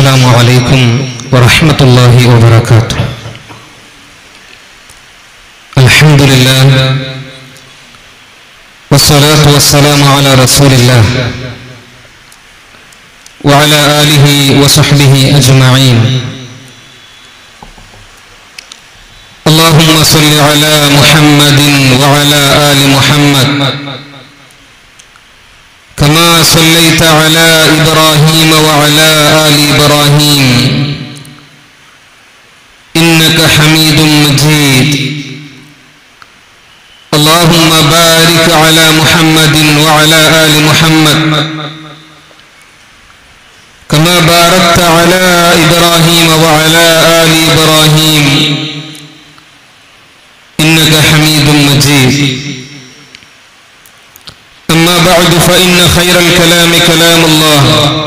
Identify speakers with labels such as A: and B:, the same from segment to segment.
A: السلام عليكم ورحمة الله وبركاته الحمد لله والصلاة والسلام على رسول الله وعلى آله وصحبه أجمعين اللهم صل على محمد وعلى آل محمد كما صليت على إبراهيم وعلى آل إبراهيم إنك حميد مجيد اللهم بارك على محمد وعلى آل محمد كما باركت على إبراهيم وعلى آل إبراهيم إنك حميد مجيد أما بعد فإن خير الكلام كلام الله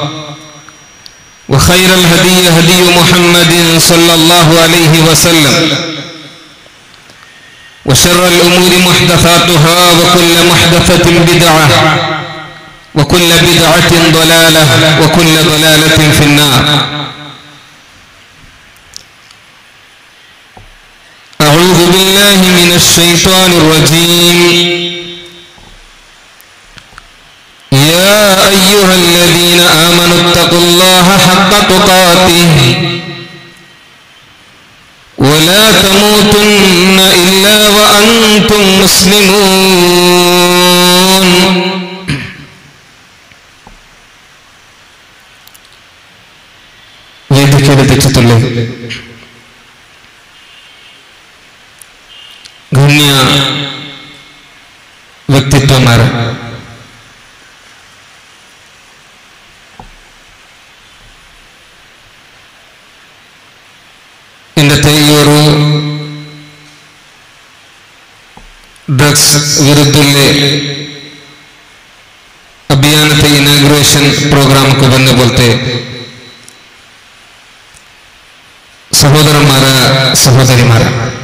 A: وخير الهدي هدي محمد صلى الله عليه وسلم وشر الأمور محدثاتها وكل محدثة بدعة وكل بدعة ضلالة وكل ضلالة في النار أعوذ بالله من الشيطان الرجيم يا أيها الذين آمنوا اتقوا الله حق تقاته ولا تموتن إلا وأنتم مسلمون ವೇದಿಕೆಯಲ್ಲಿ ದೀಕ್ಷಿತುಳ್ಳೆ ಗಣ್ಯ ವ್ಯಕ್ತಿತ್ವಮಾರ ഇന്നത്തെ ഈ ഒരു ഡ്രഗ്സ് വിരുദ്ധുള്ള അഭിയാനത്തെ ഇനാഗ്രേഷൻ പ്രോഗ്രാമಕ್ಕೆ ಬಂದ ಬೋಲ್ತೆ ಸಹೋದರಮಾರ ಸಹೋದರಿಮಾರ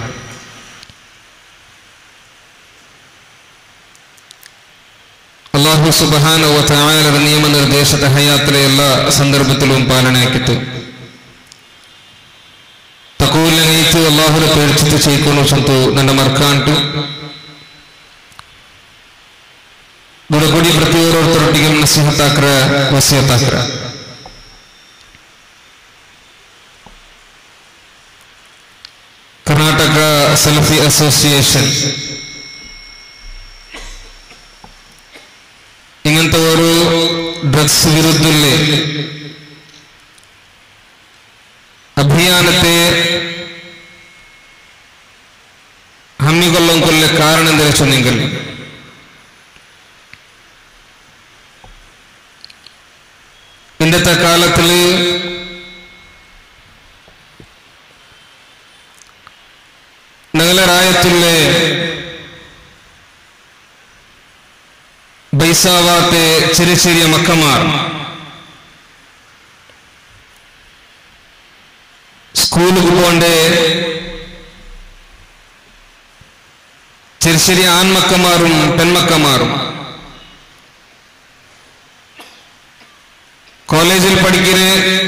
A: അള്ളാഹു സുബാന വത്തായാലರ ನಿಯಮ ನಿರ್ದೇಶದ ಹಯಾತ್ರೆ ಎಲ್ಲ ಸಂದರ್ಭದಲ್ಲೂ ಪಾಲನೆ ಆಕಿತ್ತು తక్కువలనైతే అల్లాహుల పేర్చితే చేయకోను సంతు నన్న మర్క అంటూ ಬುಡಗುಡಿ ಪ್ರತಿಯೊಬ್ಬರೊಟ್ಟಿಗೆ ನಸಿಹತಾಕ್ರ ವಸಿಯತಾಕ್ರ ಕರ್ನಾಟಕ ಸೆಲ್ಫಿ ಅಸೋಸಿಯೇಷನ್ ഇങ്ങനത്തെ ഡ്രഗ്സ് വിരുദ്ധല്ലേ ಅಭಿಯಾನತೆ ಹಮ್ಮಿಗೊಳ್ಳೊಂಕೊಲ್ಲ ಕಾರಣ ಎಂದರೆ ಚೊನ್ನಿಂಗಲ್ ഇന്നത്തെ കാലത്തില് നഗലരായത്തുള്ള ബൈസാവാത്തെ ചെറിയ ചെറിയ മക്കമാർ സ്കൂളിൽ പോകേണ്ട ചെറിയ ചെറിയ ആൺമക്കന്മാരും പെൺമക്കന്മാരും കോളേജിൽ പഠിക്കുന്ന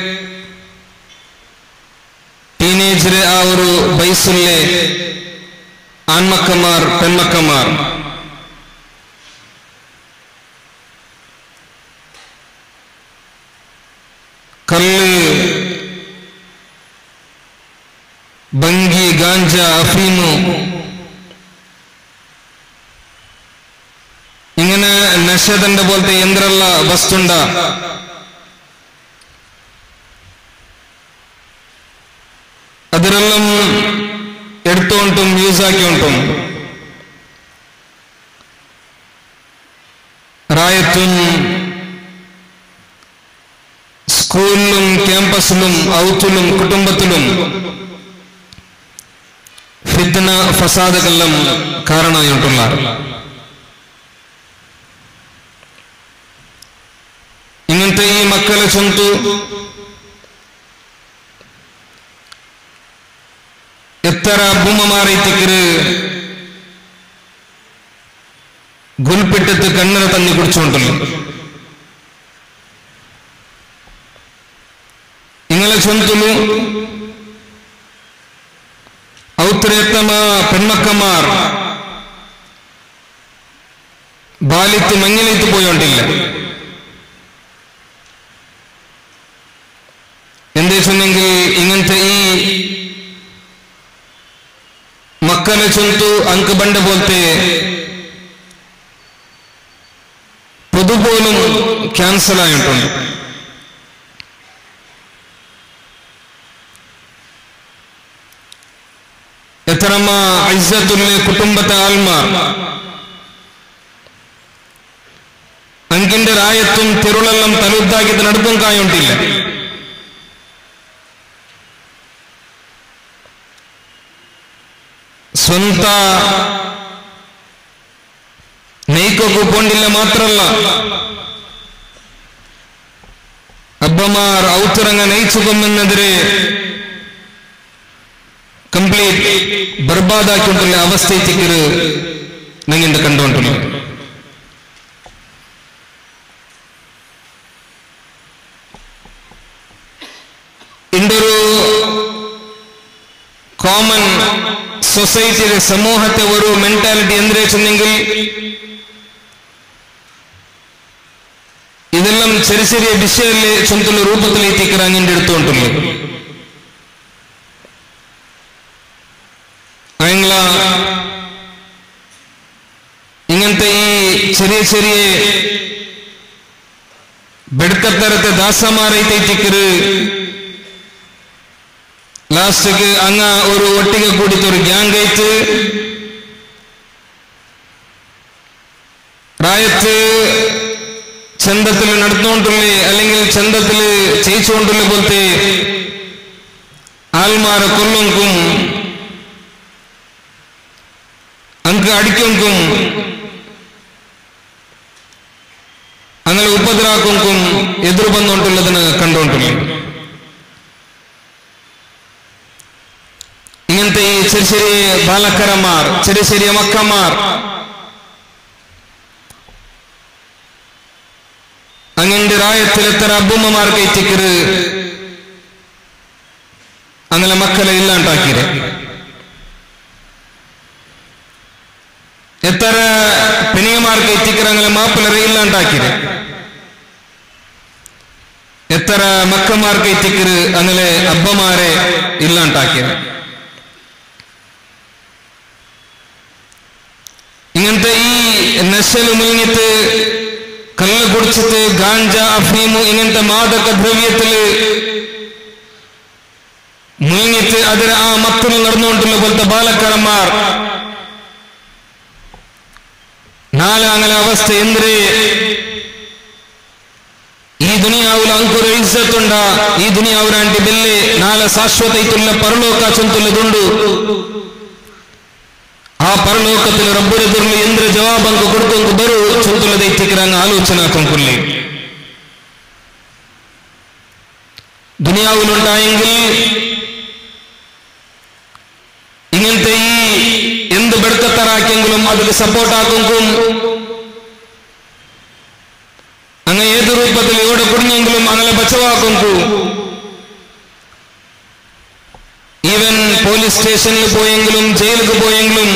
A: ടീനേജിലെ ആ ഒരു വയസ്സിലെ ആൺമക്കന്മാർ പെൺമക്കന്മാർ കല്ല് ಬಂಗಿ ಗಾಂಜಾ ಅಫೀಮು ഇങ്ങനെ നശതന്റെ പോലത്തെ യന്ത്രല്ല വസ്തുണ്ട അതിരെല്ലാം എടുത്തുകൊണ്ടും യൂസ് ആക്കിക്കൊണ്ടും റായത്തും സ്കൂളിലും ക്യാമ്പസിലും ഔത്തിലും കുടുംബത്തിലും ഫിദ്ന ഫസാദുകളെല്ലാം കാരണമായിട്ടുള്ള ഇങ്ങനത്തെ ഈ മക്കളെ ചൊന്തു ಎತ್ತರ ಬುಮ್ಮ ಮಾರೈತಿಕ್ಕರು ಗುಲ್ಪಿಟ್ಟത്ത് കണ്ണറ തന്നി കുടിച്ചുകൊണ്ടല്ലോ അങ്ങനെ ചൊന്തുലു ഔത്രയത്തമ പെൺമക്കന്മാർ ബാലിത്ത് മഞ്ഞിലേത്ത് പോയോണ്ടില്ല എന്തേ ചൊന്നെങ്കിൽ ഇങ്ങനത്തെ ഈ മക്കളെ ചൊന്തു അങ്ക് ബണ്ട പോലത്തെ പൊതുപോലും ക്യാൻസൽ ആയിട്ടുണ്ട് എത്രമ്മ ഐസത്തുള്ള കുടുംബത്തെ ആൽമാർ ಅಂಕಿಂಡ ರಾಯತ್ತುಂ ತಿರುಳಲ್ಲಂ ತಲುದ್ದಾಗಿದ್ದ ನಡ್ಕೊಂಡ್ ಕಾಯುಂಟಿಲ್ಲ ಸ್ವಂತ ನೈಕಕ್ಕೂ ಕೊಂಡಿಲ್ಲ ಮಾತ್ರಲ್ಲ ಅಬ್ಬಮಾರ್ ಔತರಂಗ ನೈಚುಕೊಮ್ಮೆನ್ನದ್ರೆ ಕಂಪ್ಲೀಟ್ ಬರ್ಬಾದಾಕಿಂಟುള്ള അവസ്ഥ തിക്കര് ನಂಗಿಂದ ಕಂಡುಂಟುള്ള ಇಂಡರು ಕಾಮನ್ ಸೊಸೈಟಿಯ ಸಮೂಹತೆ ഒരു ಮೆಂಟಾಲಿಟಿ ಅಂದ್ರೆ ചെന്നെങ്കിൽ ഇതെല്ലാം ചെറിയ ചെറിയ വിഷയല്ലേ സ്വന്തം രൂപത്തിൽ എത്തിക്കറാങ്ങിന്റെ എടുത്തുകൊണ്ടുള്ളൂ അയങ്ങള ഇങ്ങനത്തെ ഈ ചെറിയ ചെറിയ ബെടുക്കത്തരത്തെ ദാസമാരൈത്തെ എത്തിക്കര് ലാസ്റ്റക്ക് അങ്ങ ഒരു ഒട്ടിക കൂടിയിട്ട് ഒരു ഗ്യാങ് ആയിട്ട് പ്രായത്ത് ചന്തത്തിൽ നടന്നുകൊണ്ടുള്ളേ അല്ലെങ്കിൽ ചന്തത്തിൽ ചെയ്യിച്ചുകൊണ്ടുള്ള പോലത്തെ ആൽമാരെ കൊല്ലുംക്കും അങ്ക് അടിക്കുംക്കും അങ്ങനെ ഉപദ്രാക്കുംക്കും എതിർ ബന്ധമുണ്ടുള്ളതിന് കണ്ടുകൊണ്ടുള്ളേ ഇങ്ങനത്തെ ഈ ചെറിയ ചെറിയ ബാലക്കരന്മാർ ചെറിയ ചെറിയ മക്കന്മാർ അങ്ങന്റെ രായത്തിൽ എത്ര അബ്ബുമ്മമാർ കയറ്റിക്കര് അങ്ങനെ മക്കളെ ഇല്ലാണ്ടാക്കിയത് എത്ര പെനിയമാർ കയറ്റിക്കര് അങ്ങനെ മാപ്പിളരെ ഇല്ലാണ്ടാക്കിയത് എത്ര മക്കന്മാർ കയറ്റിക്കര് അങ്ങനെ അബ്ബമാരെ ഇല്ലാണ്ടാക്കിയത് ഇങ്ങനത്തെ ഈ നശല് മുങ്ങിട്ട് കല്ല് കുടിച്ചിട്ട് ഗാഞ്ച അഫീമു ഇങ്ങനത്തെ മാദക ദ്രവ്യത്തില് മുങ്ങിട്ട് അതിന് ആ മത്തിൽ നടന്നുകൊണ്ടുള്ള പോലത്തെ ബാലക്കരന്മാർ നാളെ അങ്ങനെ അവസ്ഥ എന്തിരെ ഈ ദുനിയാവിൽ ಅಂಕುರ ಇಜ್ಜತ್ತುಂಡ ಈ ದುನಿಯಾವುರಾಂಟಿ ಬೆಲ್ಲೆ ನಾಳೆ ಶಾಶ್ವತ ಇತ್ತುಲ್ಲ ಪರಲೋಕ ಚಂತುಲ್ಲದುಂಡು ఆ పరలోకത്തിൽ రబ్బురెదురులు ఎంద్ర జవాబంకు కొడుకుంకు బరు చుంతుల దైత్యకరంగా ఆలోచన కొంకుల్లి ദുനിയാവിലുണ്ടായെങ്കിൽ ഇങ്ങനത്തെ ഈ എന്ത് ബെടുക്കത്തറാക്കിയെങ്കിലും അതിന് സപ്പോർട്ടാക്കും അങ്ങനെ ഏത് രൂപത്തിൽ എവിടെ കുടുങ്ങിയെങ്കിലും അങ്ങനെ ബച്ചവാക്കും ഈവൻ പോലീസ് സ്റ്റേഷനിൽ പോയെങ്കിലും ജയിലിൽ പോയെങ്കിലും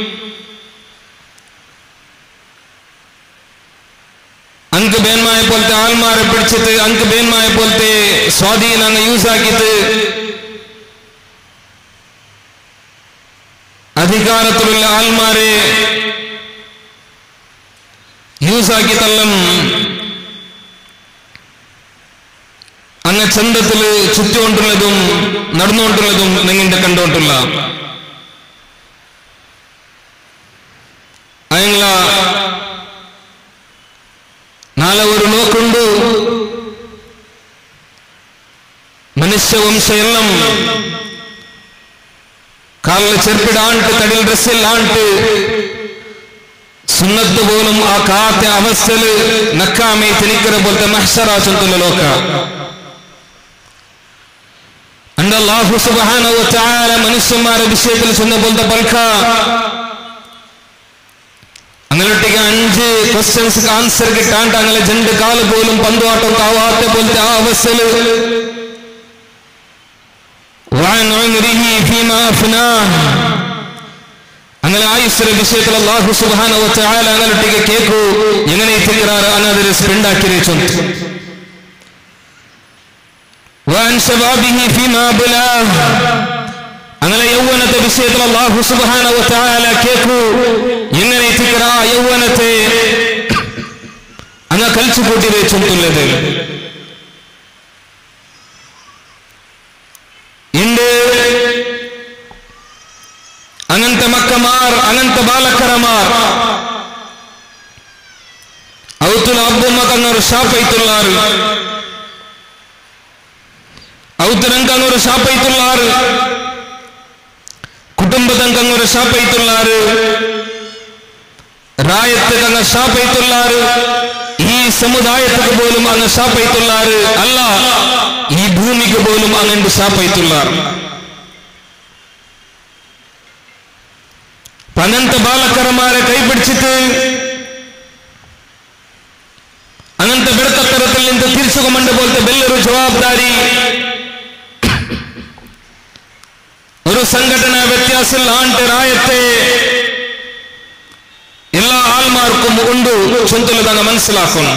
A: അങ്ക് ബേന്മായ പോലത്തെ ആൾമാരെ പിടിച്ചിട്ട് അങ്ക് ബേന്മായ പോലത്തെ സ്വാധീനം അങ്ങ് യൂസ് ആക്കിയിട്ട് അധികാരത്തിലുള്ള ആൾമാരെ യൂസ് ആക്കി തള്ളം അങ്ങ് ചന്തത്തില് ചുറ്റുകൊണ്ടുള്ളതും നടന്നുകൊണ്ടുള്ളതും നിങ്ങളുടെ കണ്ടുകൊണ്ടുള്ള അയങ്ങള നാളെ ഒരു നോക്കുണ്ട് മനുഷ്യവംശ എല്ലാം കാലിൽ ചെറുപ്പിടാണ്ട് തടിൽ ഡ്രസ്സിൽ ആണ്ട് സുന്നത്ത് പോലും ആ കാത്ത അവസ്ഥയില് നക്കാമേ തിനിക്കര പോലത്തെ മഹ്സറാച്ചുള്ള ലോക അണ്ട് അള്ളാഹു സുബ്ഹാനഹു വ തആല മനുഷ്യന്മാരുടെ വിഷയത്തിൽ ചെന്ന പോലത്തെ പൽക്ക അങ്ങനൊട്ടിക്ക് അഞ്ച് ക്വസ്റ്റ്യൻസ് ആൻസർ കിട്ടാണ്ട് അങ്ങനെ രണ്ട് കാല് പോലും പന്തുവാട്ടം കാവാത്ത പോലത്തെ ആ അവസ്ഥയില് ഉമരിഹി ഫീമാ അഫ്നാഹ് അങ്ങനെ ആയുസ്സിന്റെ വിഷയത്തിൽ അള്ളാഹു സുബാന വച്ചാൽ അങ്ങനൊಟ್ಟಿಗೆ ಕೇಕು എങ്ങനെ ತಿಂದಿರಾರ ಅನ್ನೋದ್ರ ಸ್ಪೆಂಡ್ ಹಾಕಿರಿ ಚೊಂತ وعن شبابه فيما بلاه അങ്ങനെ യൗവനത്തെ വിഷയത്തിൽ അള്ളാഹു സുബാന വച്ചാല കേക്കു എങ്ങനെ തിക്കറ യൗവനത്തെ അങ്ങ് കലിച്ചു കൂട്ടിരെ ചൊന്തുള്ളത് ಇಂದು ಅನಂತ ಮಕ್ಕಮಾರ್ ಅನಂತ ಬಾಲಕರಮಾರ್ ಅವತ್ತು ಅಬ್ಬಮ್ಮ ಕನ್ನವರು ಶಾಪ್ ಐತುಲ್ಲಾರು ಅವತ್ತು ರಂಕಂಗವರು ಶಾಪ್ ಐತುಲ್ಲಾರು കുടുംബതംഗങ്ങളുടെ ഷാപ്പ് എത്തുള്ളാറ് രായത്ത് അങ്ങ് ഷാപ്പ് എത്തുള്ളാറ് ഈ സമുദായത്തിന് പോലും അങ്ങ് ഷാപ്പ് എത്തുള്ളാറ് അല്ല ഈ ഭൂമിക്ക് പോലും അങ്ങനെ ഷാപ്പ് എത്തുള്ളാറ് അനന്ത ബാലക്കരമാരെ കൈപിടിച്ചിട്ട് അനന്ത ಬೆಳಕತ್ತರത്തിൽ നിന്ന് തിരിച്ചുകൊണ്ട പോലത്തെ വലിയൊരു ജവാബ്ദാരി ഒരു സംഘടന വ്യത്യാസം ആണ്ട് രായത്തെ എല്ലാ ആൾമാർക്കും ഉണ്ട് ചൊന്തലതങ്ങ് മനസ്സിലാക്കണം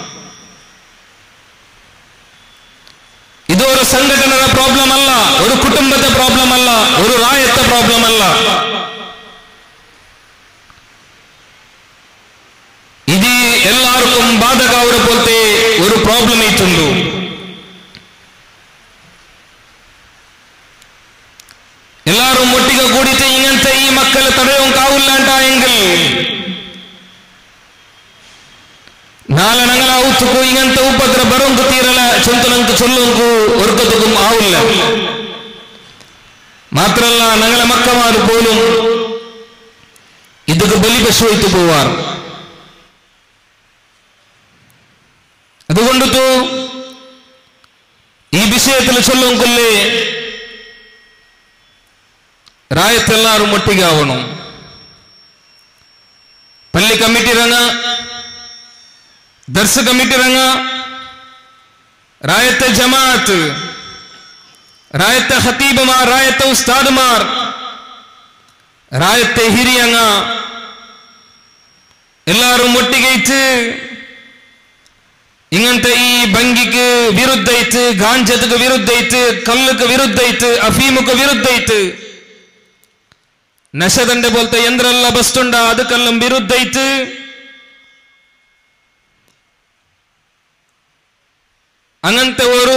A: ഇത് ഒരു സംഘടനയുടെ പ്രോബ്ലം അല്ല ഒരു കുടുംബത്തെ പ്രോബ്ലം അല്ല ഒരു രായത്തെ പ്രോബ്ലം അല്ല ഇത് എല്ലാവർക്കും ബാധകാവുടെ പോലത്തെ ഒരു പ്രോബ്ലം ഇട്ടുണ്ട് എല്ലാവരും ഒട്ടിക കൂടിയിട്ട് ഇങ്ങനത്തെ ഈ മക്കളെ തടയാൻ കാവില്ലാണ്ടായെങ്കിൽ നാളെ ഞങ്ങളെ ഔത്തുക്കു ഇങ്ങനത്തെ ഉപദ്ര ബറൊങ്കു തീരല ചൊന്തനക്ക് ചൊല്ലൊങ്കു ഒർക്കത്തുക്കും ആവില്ല മാത്രല്ല ഞങ്ങളെ മക്കമാർ പോലും ഇതൊക്കെ ബലിപശുവൈത്തു പോവാർ അതുകൊണ്ടിട്ടു ഈ വിഷയത്തിൽ ചൊല്ലുകൊല്ലേ ರಾಯತ್ತೆಲ್ಲಾರು ಒಟ್ಟಿಗೆ ಅವನು ಪಲ್ಲಿ ಕಮಿಟಿ ರಂಗ ದರ್ಸ ಕಮಿಟಿ ರಂಗ ರಾಯತ್ತ ಜಮಾತ್ ರಾಯತ್ತ ಹತೀಬಮಾರ್ ರಾಯತ್ತ ಉಸ್ತಾದ್ಮಾರ್ ರಾಯತ್ತೆ ಹಿರಿಯಂಗ എല്ലാവരും ഒട്ടിಗೆ ഇച്ച് ഇങ്ങനത്തെ ഈ ഭംഗിക്ക് വിരുദ്ധ ഇച്ച് ഗാഞ്ചത്തുക്ക് വിരുദ്ധ ഇച്ച് കല്ലുക്ക് വിരുദ്ധ ഇച്ച് അഫീമുക്ക് വിരുദ്ധ ഇച്ച് നശതന്റെ പോലത്തെ യന്ത്രല്ല ബസ്റ്റുണ്ട അതുക്കെല്ലാം വിരുദ്ധയിച്ച് അങ്ങനത്തെ ഒരു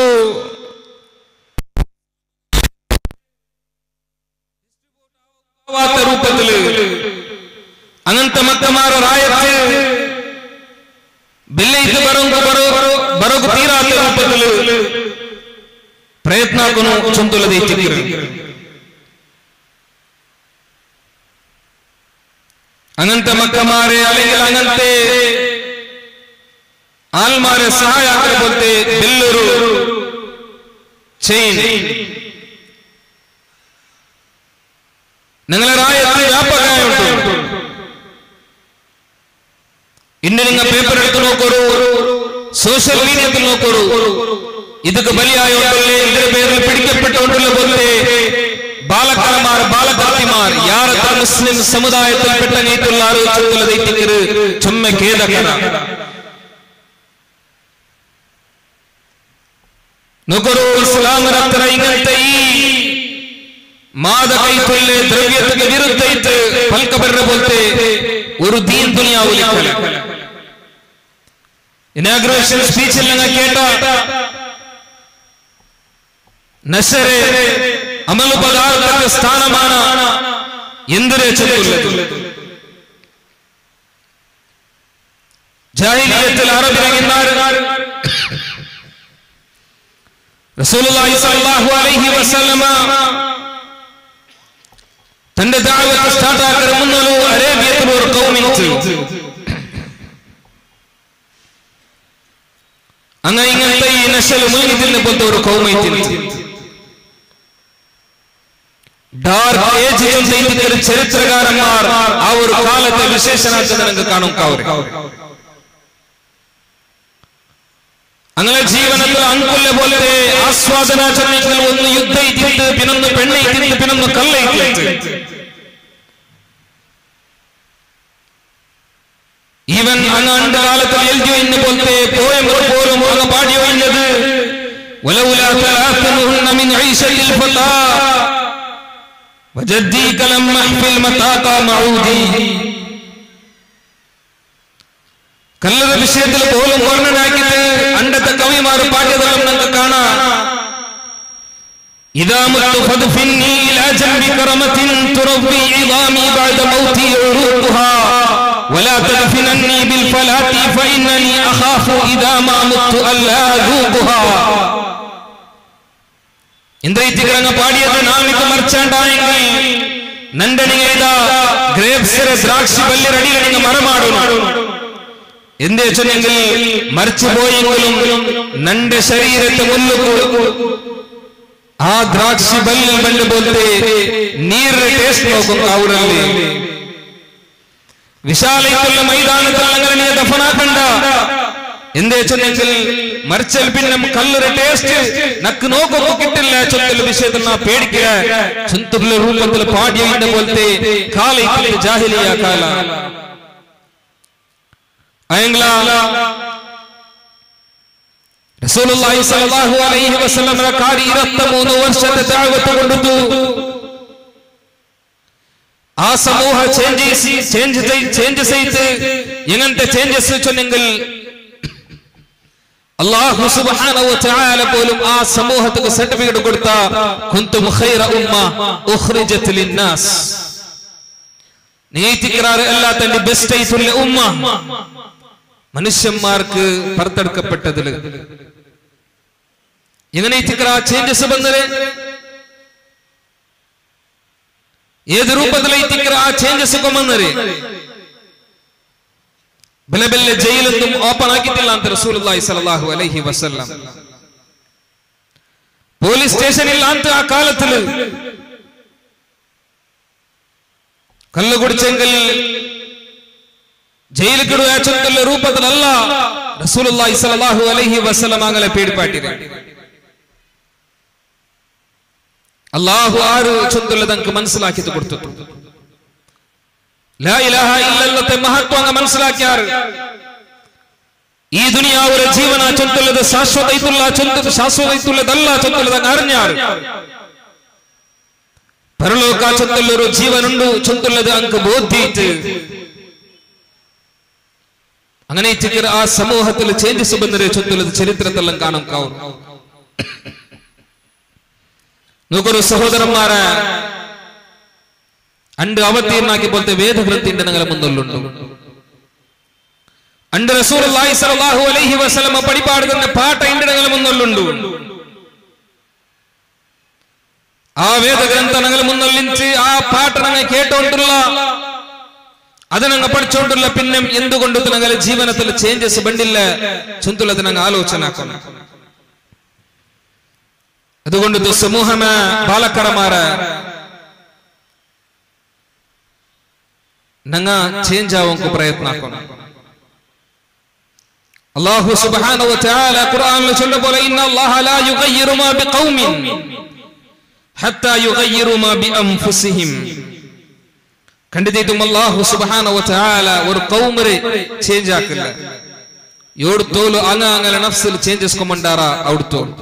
A: രൂപത്തില് അങ്ങനത്തെ മക്കമാര രായത്ത് ബില്ലൈക്ക് ബറോങ്കു ബറോ ബറോക്ക് തീരാത്ത രൂപത്തില് പ്രയത്നാക്കുന്നു ചുന്തുലതേറ്റിക്കರು അങ്ങനത്തെ മക്കമാരെ അല്ലെങ്കിൽ അങ്ങനത്തെ ആൽമാരെ സഹായാക്കളെ പോലത്തെ വലിയൊരു ചെയിൻ നിങ്ങളെ രായത്തിൽ വ്യാപകമായുണ്ട് ഇന്ന് നിങ്ങൾ പേപ്പർ എടുത്ത് നോക്കൊരു സോഷ്യൽ മീഡിയത്തിൽ നോക്കൊരു ഇതൊക്കെ ബലിയായോണ്ടല്ലേ ഇതിന്റെ പേരിൽ പിടിക്കപ്പെട്ടുകൊണ്ടുള്ള പോലെ ബാലക്കന്മാർ ബാലകത്തിമാർ ಯಾರತ್ರ ಮುಸ್ಲಿಂ ಸಮುದಾಯದಲ್ಪಟ್ಟ ನೀತುಲ್ಲಾರು ಚುತ್ತಲದೈತಿಗರು ಚೊಮ್ಮೆ ಖೇದಕರ ನುಕರು ಇಸ್ಲಾಮರ ಹತ್ರ ಇಂಗಂತೆ ಈ ಮಾದಕ ಇತ್ತುಲ್ಲೆ ದ್ರವ್ಯತೆಗೆ ವಿರುದ್ಧ ಇತ್ತು ಪಲ್ಕ ಬರ್ರ ಬೋಲ್ತೆ ഒരു ദീൻ ദുനിയാവിലിക്കല ഇനാഗ്രേഷൻ സ്പീച്ചിൽ ഞങ്ങൾ കേട്ട നശരെ അമല് പദാർത്ഥത്തിന്റെ സ്ഥാനമാണ് എന്തിനെ ചെല്ലുള്ളത് ജാഹിലിയത്തിൽ അറബിറങ്ങുന്നാര് റസൂലുള്ളാഹി സ്വല്ലല്ലാഹു അലൈഹി വസല്ലമ തന്റെ ദഅവത്ത് സ്റ്റാർട്ട് ആക്കുന്ന മുന്നൊരു അറേബ്യത്തിൽ ഒരു കൗമിത്ത് അങ്ങനെ ഇങ്ങനത്തെ ഈ നശൽ മുഴുകിതിനെ പോലത്തെ ഒരു കൗമൈത്തിൽ ഡാർക്ക് ഏജ് ഒരു ചരിത്രകാരന്മാർ ആ ഒരു കാലത്തെ വിശേഷനാക്കുന്നത് നിങ്ങൾക്ക് കാണും കാവർ അങ്ങനെ ജീവനത്തിൽ അങ്കുല്ല പോലത്തെ ആസ്വാദന ചരണങ്ങൾ ഒന്ന് യുദ്ധയിത്തിട്ട് പിന്നൊന്ന് പെണ്ണയിത്തിട്ട് പിന്നൊന്ന് കല്ലയിത്തിട്ട് ഈവൻ അങ്ങാണ്ട് കാലത്തിൽ എഴുതി കഴിഞ്ഞ പോലത്തെ പോയങ്ങൾ പോലും അങ്ങ് പാടി കഴിഞ്ഞത് ولولا ثلاثنهن من عيشة الفتى وجديك لم احفل متاقى معودي കല്ലറ വിഷയത്തിൽ പോലും വർണ്ണനാക്കിയിട്ട് അണ്ടത്തെ കവിമാർ പാടിയതെല്ലാം നമുക്ക് കാണാം إذا مت فادفني إلى جنب كرمة تربي عظامي بعد موتي عروقها ولا تدفنني بالفلاة فإنني أخاف إذا ما مت ألا أذوقها ಇಂದ್ರೈತಿಗರಂಗ ಪಾಡಿಯದ ನಾವಿದು ಮರ್ಚಾಂಡಾಯಂಗಿ ನಂದನಿಗೆ ഗ്രേപ്സിര ദ്രാക്ഷി ബല്ലി റെഡിയിൽ മറ മാടുന്നു എന്ത് വെച്ചെങ്കിൽ മരിച്ചു പോയെങ്കിലും നന്റെ ശരീരത്തെ മുല്ലു ആ ദ്രാക്ഷി ബല്ലിൽ ബല്ല് പോലത്തെ നീരിന്റെ ടേസ്റ്റ് നോക്കും അവರಲ್ಲಿ വിശാലയിട്ടുള്ള മൈതാനത്തിൽ അങ്ങനെ നീ ദഫനാക്കണ്ട എന്ത് വെച്ചെങ്കിൽ മരിച്ചാൽ പിന്നെ കല്ലൊരു ടേസ്റ്റ് നക്ക് നോക്കൊക്കെ കിട്ടില്ല ചൊന്തല വിഷയത്തിൽ നാ പേടിക്കുക ചുന്തുള്ള രൂപത്തിൽ പാടിയതിന്റെ പോലത്തെ കാല ജാഹിലിയ കാല അയങ്ങള റസൂലുള്ളാഹി സ്വല്ലല്ലാഹു അലൈഹി വസല്ലം കാരി 23 വർഷത്തെ ദഅവത്ത് കൊണ്ടുതു ആ സമൂഹ ചേഞ്ചസ് ചേഞ്ച് ചേഞ്ചസ് ചെയ്ത് എങ്ങനത്തെ ചേഞ്ചസ് ചൊന്നെങ്കിൽ അള്ളാഹു സുബ്ഹാനഹു വതആല പോലും ആ സമൂഹത്തിന് സർട്ടിഫിക്കറ്റ് കൊടുത്ത കുന്തും ഖൈറ ഉമ്മ ഉഖ്രിജത് ലിന്നാസ് നീതിക്രാറ് അല്ലാത്തന്റെ ബെസ്റ്റ് ആയിട്ടുള്ള ഉമ്മ മനുഷ്യന്മാർക്ക് പുറത്തെടുക്കപ്പെട്ടതിൽ എങ്ങനെ ഇത്തിക്ര ചേഞ്ചസ് വന്നത് ഏത് രൂപത്തിലെ ഇത്തിക്ര ആ ചേഞ്ചസ് ഒക്കെ വന്നത് ബല ബല ജയിലൊന്നും ഓപ്പൺ ആക്കിയിട്ടില്ല ಅಂತ റസൂലുള്ളാഹി സ്വല്ലല്ലാഹു അലൈഹി വസല്ലം പോലീസ് സ്റ്റേഷനിൽ ಅಂತ ആ കാലത്തിൽ കല്ല് കുടിച്ചെങ്കിൽ ജയിലിൽ കിടുക ചൊന്തല്ല രൂപത്തിലല്ല റസൂലുള്ളാഹി സ്വല്ലല്ലാഹു അലൈഹി വസല്ലം അങ്ങനെ പേടിപ്പാട്ടിരെ അള്ളാഹു ആറ് ചൊന്തുള്ള തങ്ങൾക്ക് മനസ്സിലാക്കിയത് കൊടുത്തു ലാ ഇലാഹ ഇല്ലല്ലത്തെ മഹത്വം അങ്ങ് മനസ്സിലാക്കിയാറ് ഈ ദുനിയാവുലെ ജീവന ചൊന്തുള്ളത് ശാശ്വതയിട്ടുള്ള ചൊന്തത് ശാശ്വതയിട്ടുള്ളതല്ല ചൊന്തുള്ളത് അങ്ങ് അറിഞ്ഞാറ് പരലോക ചൊന്തുള്ളൊരു ജീവനുണ്ട് ചൊന്തുള്ളത് അങ്ങ് ബോധ്യിട്ട് അങ്ങനെ ചിക്കർ ആ സമൂഹത്തിൽ ചേഞ്ചസ് ಬಂದರೆ ചൊന്തുള്ളത് ചരിത്രത്തെല്ലാം കാണാൻ കാവും നോക്കൊരു സഹോദരന്മാരെ അണ്ട് അവതീർണാക്കി പോലത്തെ വേദഗ്രന്ഥിന്റെ ഞങ്ങളെ മുന്നിലുണ്ട് അണ്ട് റസൂലുള്ളാഹി സ്വല്ലല്ലാഹു അലൈഹി വസല്ലമ പടിപാടുന്ന പാട്ട ഇന്റെ ഞങ്ങളെ മുന്നിലുണ്ട് ആ വേദഗ്രന്ഥ ഞങ്ങളെ മുന്നിൽ നിന്നിട്ട് ആ പാട്ട് ഞങ്ങൾ കേട്ടോണ്ടുള്ള അത് ഞങ്ങൾ പഠിച്ചോണ്ടുള്ള പിന്നെ എന്തുകൊണ്ട് ഞങ്ങളെ ജീവനത്തിൽ ചേഞ്ചസ് ബണ്ടില്ല ചുന്തുള്ളത് ഞങ്ങൾ ആലോചന ആക്കണം അതുകൊണ്ട് ಇದು ಸಮೂಹನ ಬಾಲಕರಮಾರ ನಂಗ ಚೇಂಜ್ ಆಗೋಂಕು ಪ್ರಯತ್ನ ಹಾಕೋಣ ಅಲ್ಲಾಹು ಸುಬ್ಹಾನಹು ವ ತಆಲ ഖുർആനിൽ ചൊല്ല പോലെ ഇന്ന അല്ലാഹ ലാ യുഗയ്യിറു മാ ബിഖൗമിൻ ഹത്താ യുഗയ്യിറു മാ ബിഅൻഫുസിഹിം ಖಂಡಿತ ಅಲ್ಲಾಹು ಸುಬ್ಹಾನಹು ವ ತആല ഒരു കൗമരെ ചേഞ്ച് ആക്കില്ല ಯೋಡ್ತೋಲು ಅಂಗ ಅಂಗಲ ನಫ್ಸಲ್ ಚೇಂಜಸ್ ಕೊಂಡಾರ ಔಡ್ತೋಲು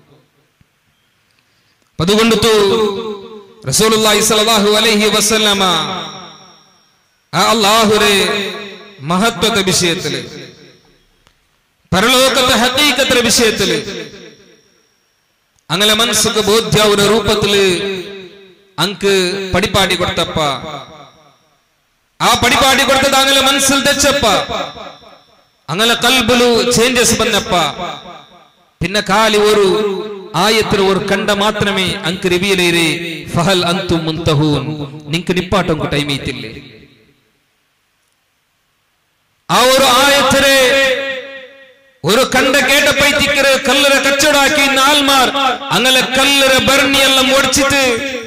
A: അതുകൊണ്ടു റസൂലുള്ളാഹി സ്വല്ലല്ലാഹു അലൈഹി വസല്ലമ ആ അല്ലാഹുരെ മഹത്വത്തെ വിഷയത്തില് പരലോകത്തെ ഹക്കീക്കത്തെ വിഷയത്തില് അങ്ങനെ മനസ്സുക്ക് ബോധ്യ ഒരു രൂപത്തില് അങ്ക് പടിപ്പാടി കൊടുത്തപ്പ ആ പടിപ്പാടി കൊടുത്തത് അങ്ങനെ മനസ്സിൽ തെച്ചപ്പ അങ്ങനെ കൽബുലു ചേഞ്ചസ് വന്നപ്പ പിന്നെ കാലി ഒരു ആയത്തിൽ ഒരു കണ്ട മാത്രമേ അങ്ക് റിവിയലേരെ ഫഹൽ അന്തും മുന്തഹൂൻ നിങ്ങക്ക് നിപ്പാട്ടം ടൈം എത്തില്ലേ ആ ഒരു ആയത്തിലെ ഒരു കണ്ട കേട്ടപ്പൈത്തിക്കര് കല്ലറ കച്ചവടാക്കി ആൾമാർ അങ്ങനെ കല്ലറ ഭരണിയെല്ലാം ഓടിച്ചിട്ട്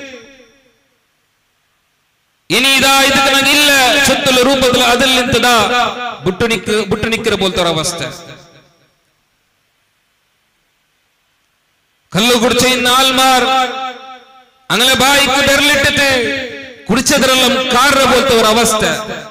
A: ഇനി ഇതാ ഇത് ನನಗಿಲ್ಲ ಚೊತ್ತಲ ರೂಪದಲ್ಲಿ ಅದಲ್ಲಿಂತದ ಬುಟ್ಟು ನಿಕ್ಕ ಬುಟ್ಟು ನಿಕ್ಕರ ಬೋಲ್ತಾರ ಅವಸ್ಥೆ കള്ളു കുടിച്ച ഇന്ന ആൽമാർ അങ്ങനെ ബായിക്ക് ബെരലിട്ടിട്ട് കുടിച്ചതിനെല്ലാം കാറിനെ പോലത്തെ ഒരു അവസ്ഥ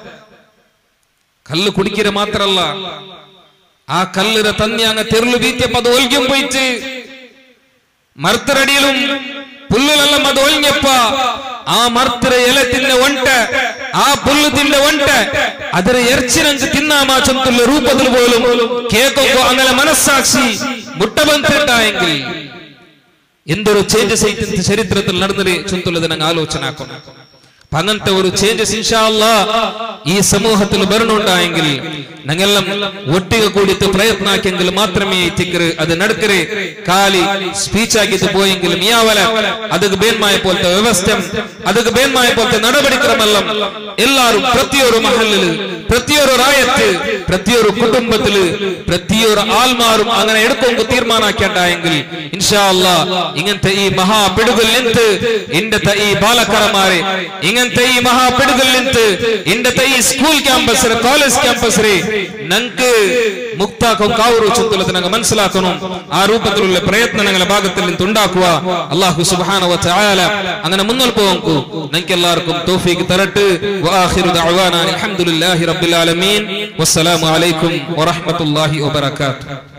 A: കല്ല് കുടിക്കല് മാത്രല്ല ആ കല്ലിനെ തന്നെ അങ്ങ് തെരുളു വീത്തിയപ്പോ അത് ഒൽക്കും പോയിട്ട് മർത്തരടിയിലും പുല്ലിലെല്ലാം അത് ഒഴിഞ്ഞപ്പ ആ മർത്തര ഇല ತಿನ್ನ ಒಂಟ ആ പുല്ല് തിന്ന ಒಂಟ ಅದರ ಎರ್ಚಿನಂಗೆ ತಿನ್ನಾಮ ಚಂತುಲ್ಲ ರೂಪದಲ್ಲಿ പോലും കേൾക്കുമ്പോ അങ്ങനെ മനസ്സാക്ഷി മുട്ട ಬಂತಿട്ടായെങ്കിൽ എന്തൊരു ചേഞ്ചസ് ചരിത്രത്തിൽ നടന്നത് ചുന്തുള്ളത് ഞങ്ങൾ ആലോചന ആക്കണം അപ്പൊ അങ്ങനത്തെ ഒരു ചേഞ്ചസ് ഇൻഷാല്ല ഈ സമൂഹത്തിൽ വരണുണ്ടായെങ്കിൽ ഞങ്ങളെല്ലാം ഒട്ടിക കൂടിയിട്ട് പ്രയത്നാക്കിയെങ്കിൽ മാത്രമേ തിക്കറ് അത് നടക്കര് കാലി സ്പീച്ച് ആക്കിയിട്ട് പോയെങ്കിലും യാവല ಅದಕ್ಕೆ ಬೇನ್ಮಾಯ പോലത്തെ ವ್ಯವಸ್ಥೆ ಅದಕ್ಕೆ ಬೇನ್ಮಾಯ പോലത്തെ നടപടിക്രമെല്ലാം എല്ലാരും ಪ್ರತಿಯೊರು മഹലില് ಪ್ರತಿಯೊರು ರಾಯത്ത് ಪ್ರತಿಯೊರು കുടുംബത്തില് ಪ್ರತಿಯೊರು ആൽമാരും അങ്ങനെ എടുക്കൊങ്ക് തീരുമാനാക്കേണ്ടായെങ്കിൽ ഇൻഷാ അല്ലാ ഇങ്ങനത്തെ ഈ മഹാ പിടുകിൽ നിന്ത് ഇന്നത്തെ ഈ ബാലക്കറമാരെ ഇങ്ങനത്തെ ഈ മഹാ പിടുകിൽ നിന്ത് ഇന്നത്തെ ഈ സ്കൂൾ ക്യാമ്പസ് കോളേജ് ക്യാമ്പസ് ഞങ്ങൾക്ക് മുക്താക്കും കാവൂರು ചുത്തുള്ളത് ഞങ്ങൾ മനസ്സിലാക്കണം ആ രൂപത്തിലുള്ള പ്രയത്നം ഞങ്ങളുടെ ഭാഗത്തിൽ നിന്ന് ഉണ്ടാക്കുക അള്ളാഹു സുബ്ഹാനഹു വ തആല അങ്ങനെ മുന്നോട്ട് പോകും ഞങ്ങൾക്ക് എല്ലാവർക്കും തൗഫീഖ് തരട്ടെ വആഖിറു ദഅവാന അൽഹംദുലില്ലാഹി റബ്ബിൽ ആലമീൻ വസ്സലാമു അലൈക്കും വറഹ്മത്തുള്ളാഹി വബറകാതുഹു